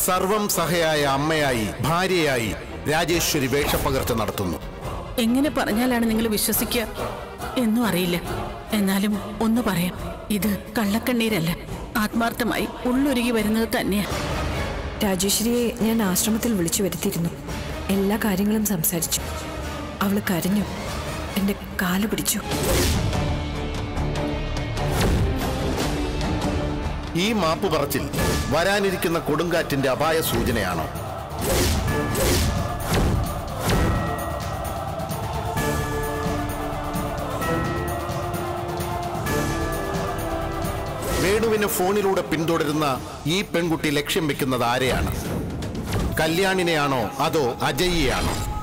സർവം സഹയായ അമ്മയായി ഭാര്യയായി രാജേശ്വരി വേഷപ്പകർച്ച നടത്തുന്നു എങ്ങനെ പറഞ്ഞാലാണ് നിങ്ങൾ വിശ്വസിക്കുക എന്നും അറിയില്ല എന്നാലും ഒന്ന് പറയാം ഇത് കള്ളക്കണ്ണീരല്ല ആത്മാർത്ഥമായി ഉള്ളൊരുകി വരുന്നത് തന്നെയാ രാജേശ്വരിയെ ഞാൻ ആശ്രമത്തിൽ വിളിച്ചു വരുത്തിയിരുന്നു എല്ലാ കാര്യങ്ങളും സംസാരിച്ചു അവള് കരഞ്ഞു എന്റെ കാല് പിടിച്ചു ഈ മാപ്പ് പറച്ചിൽ വരാനിരിക്കുന്ന കൊടുങ്കാറ്റിന്റെ അപായ സൂചനയാണോ വേണുവിനെ ഫോണിലൂടെ പിന്തുടരുന്ന ഈ പെൺകുട്ടി ലക്ഷ്യം വെക്കുന്നത് ആരെയാണ് കല്യാണിനെയാണോ അതോ അജയ്യെയാണോ